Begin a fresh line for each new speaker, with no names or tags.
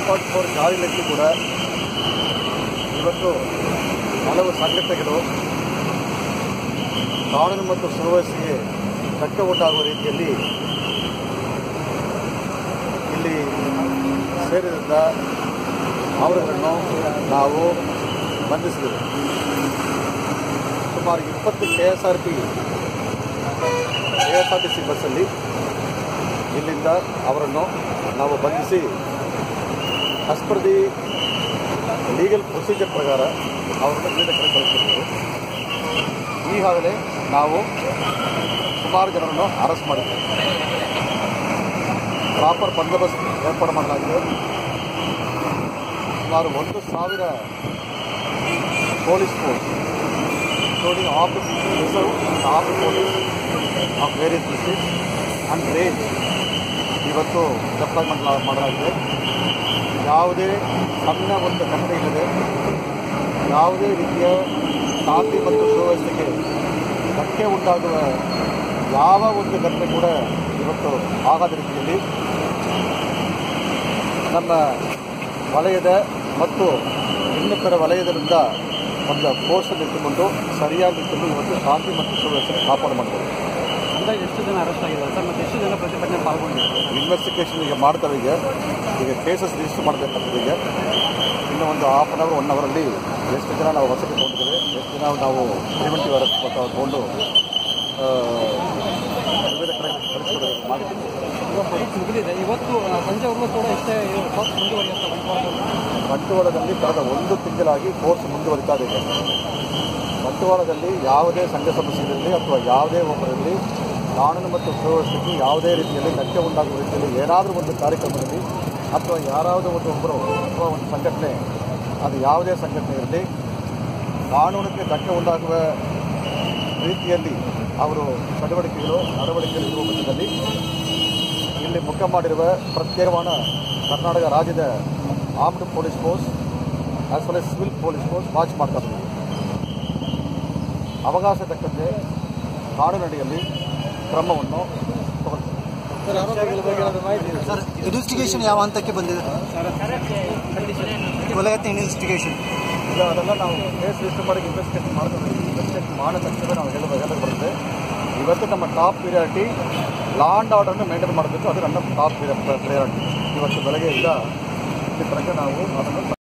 Forty four ಜಾರಿಯಲ್ಲಿ ಕೂಡ ಇವತ್ತು ಹಲವು ಸಂಘಟನೆಗಳು ಕಾನೂನು ಮತ್ತು ಸುವ್ಯವಸ್ಥೆಗೆ ಧಕ್ಕೆ ಉಂಟಾಗುವ ರೀತಿಯಲ್ಲಿ ಇಲ್ಲಿ ಸೇರಿದಂಥ ಅವರುಗಳನ್ನು ನಾವು ಬಂಧಿಸಿದೆವು ಸುಮಾರು ಇಪ್ಪತ್ತು K S R P K S R T C ಬಸ್ಸಲ್ಲಿ ಇಲ್ಲಿಂದ ಅವರನ್ನು ನಾವು ಬಂಧಿಸಿ as per the legal procedure ಪ್ರಕಾರ ಅವರನ್ನು ವಿವಿಧ ಕಡೆ ಕಳಿಸಿದ್ದೇವೆ ಈಗಾಗಲೇ ನಾವು ಸುಮಾರು ಜನರನ್ನು ಅರೆಸ್ಟ್ ಮಾಡಿದ್ದೇವೆ ಪ್ರಾಪರ್ ಬಂದೋಬಸ್ತ್ ಏರ್ಪಾಡು ಮಾಡಲಾಗಿದೆ ಸುಮಾರು ಒಂದು ಸಾವಿರ police force including office reserve of police of various district and range ಇವತ್ತು ಡೆಪ್ಲಾಯ್ಮೆಂಟ್ ಮಾಡಲಾಗಿದೆ ಯಾವುದೇ ಸಣ್ಣ ಒಂದು ಘಟನೆ ಇಲ್ಲದೆ ಯಾವುದೇ ರೀತಿಯ ಶಾಂತಿ ಮತ್ತು ಸುವ್ಯವಸ್ಥೆಗೆ ಧಕ್ಕೆ ಉಂಟಾಗುವ ಯಾವ ಒಂದು ಘಟನೆ ಕೂಡ ಇವತ್ತು ಆಗದ ರೀತಿಯಲ್ಲಿ ನಮ್ಮ ವಲಯದ ಮತ್ತು ಇನ್ನಿತರ ವಲಯದಿಂದ ಒಂದು ಫೋರ್ಸನ್ನು ಇಟ್ಟುಕೊಂಡು ಸರಿಯಾದ ರೀತಿಯಲ್ಲಿ ಇವತ್ತು ಶಾಂತಿ ಮತ್ತು ಸುವ್ಯವಸ್ಥೆ ಕಾಪಾಡು ಮಾಡ್ತಾರೆ
ಅಂದಾಜು ಎಷ್ಟು ಜನ ಅರೆಸ್ಟ್ ಆಗಿದ್ದಾರೆ ಸರ್ ಮತ್ತೆ ಎಷ್ಟು ಜನ ಪ್ರತಿಭಟನೆ ಪಾಲ್ಗೊಂಡಿದ್ದಾರೆ
ಇನ್ವೆಸ್ಟಿಗೇಷನ್ ಈಗ ಮಾಡ್ತಾರೆ ಈಗ ಈಗ ಕೇಸಸ್ ರಿಜಿಸ್ಟರ್ ಮಾಡಬೇಕಾಗ್ತದೆ ಈಗ ಇನ್ನು ಒಂದು ಹಾಫ್ ಅನ್ ಅವರ್ ಒನ್ ಅವರಲ್ಲಿ ಎಷ್ಟು ಜನ ನಾವು ವಸತಿ ತೊಗೊಂಡಿದ್ದೇವೆ ಎಷ್ಟು ಜನ ನಾವು ಪ್ರಿವೆಂಟಿವ್ ಅರೆಸ್ಟ್ ತೊಗೊಂಡು ಆ, ವಿವಿಧ ಕಡೆ ಕಳಿಸ್ಕೊಡೋದು ಮಾಡ್ತೀವಿ
ಇವಾಗ ಪರೀಕ್ಷೆ ಮುಗಿದಿದೆ ಇವತ್ತು ಆ, ಸಂಜೆವರೆಗೂ ಕೂಡ ಇಷ್ಟೇ ಕೋರ್ಸ್ ಮುಂದುವರಿಯುತ್ತೆ ಬಂಟ್ವಾಳದಲ್ಲಿ.
ಬಂಟ್ವಾಳದಲ್ಲಿ ಕಳೆದ ಒಂದು ತಿಂಗಳಾಗಿ ಕೋರ್ಸ್ ಮುಂದುವರಿತಾ ಇದೆ ಬಂಟ್ವಾಳದಲ್ಲಿ ಯಾವುದೇ ಸಂಘ ಸಮಸ್ಯೆಗಳಲ್ಲಿ ಅಥವಾ ಯಾವುದೇ ಒಬ್ಬರಲ್ಲಿ ಕಾನೂನು ಮತ್ತು ಸುವ್ಯವಸ್ಥೆಗೆ ಯಾವುದೇ ರೀತಿಯಲ್ಲಿ ಧಕ್ಕೆ ಉಂಟಾಗುವ ರೀತಿಯಲ್ಲಿ ಏನಾದರೂ ಒಂದು ಕಾರ್ಯಕ್ರಮದಲ್ಲಿ ಅಥವಾ ಯಾರಾದರೂ ಒಂದು ಒಬ್ಬರು ಅಥವಾ ಒಂದು ಸಂಘಟನೆ ಅದು ಯಾವುದೇ ಸಂಘಟನೆ ಇರಲಿ ಕಾನೂನಿಗೆ ಧಕ್ಕೆ ಉಂಟಾಗುವ ರೀತಿಯಲ್ಲಿ ಅವರು ಚಟುವಟಿಕೆಗಳು ನಡವಳಿಕೆಗಳು ಇರುವ ಪಕ್ಷದಲ್ಲಿ ಇಲ್ಲಿ ಮುಖ ಮಾಡಿರುವ ಪ್ರತ್ಯೇಕವಾದ ಕರ್ನಾಟಕ ರಾಜ್ಯದ armed police force as well as civil police force watch ಮಾಡ್ತಾ ಇದ್ದೀವಿ ಅವಕಾಶ ತಕ್ಕಂತೆ ಕಾನೂನಡಿಯಲ್ಲಿ ಕ್ರಮವನ್ನು ತಗೊಳ್ತೀವಿ
ಸರ್ ಇನ್ವೆಸ್ಟಿಗೇಷನ್ ಯಾವ ಹಂತಕ್ಕೆ ಬಂದಿದೆ ಕೊಲೆಯತ್ನ ಇನ್ವೆಸ್ಟಿಗೇಷನ್
ಇಲ್ಲ ಅದೆಲ್ಲ ನಾವು ಕೇಸ್ ರಿಜಿಸ್ಟರ್ ಮಾಡಿ ಇನ್ವೆಸ್ಟಿಗೇಷನ್ ಮಾಡ್ತೀವಿ ಇನ್ವೆಸ್ಟಿಗೇಷನ್ ಮಾಡಿದ ತಕ್ಷಣ ನಾವು ಹೇಳುವ ಹೇಳಕ್ಕೆ ಬರುತ್ತೆ ಇವತ್ತು ನಮ್ಮ ಟಾಪ್ ಪ್ರಿಯಾರಿಟಿ ಲಾ ಆ್ಯಂಡ್ ಆರ್ಡರ್ನ ಮೇಂಟೈನ್ ಮಾಡಬೇಕು ಅದು ನನ್ನ ಟಾಪ್ ಪ್ರಿಯಾರಿಟಿ ಇವತ್ತು ಬೆಳಗ್ಗೆಯಿಂದ ಇಲ್ಲಿ ತನಕ ನಾವು ಅದನ್ನು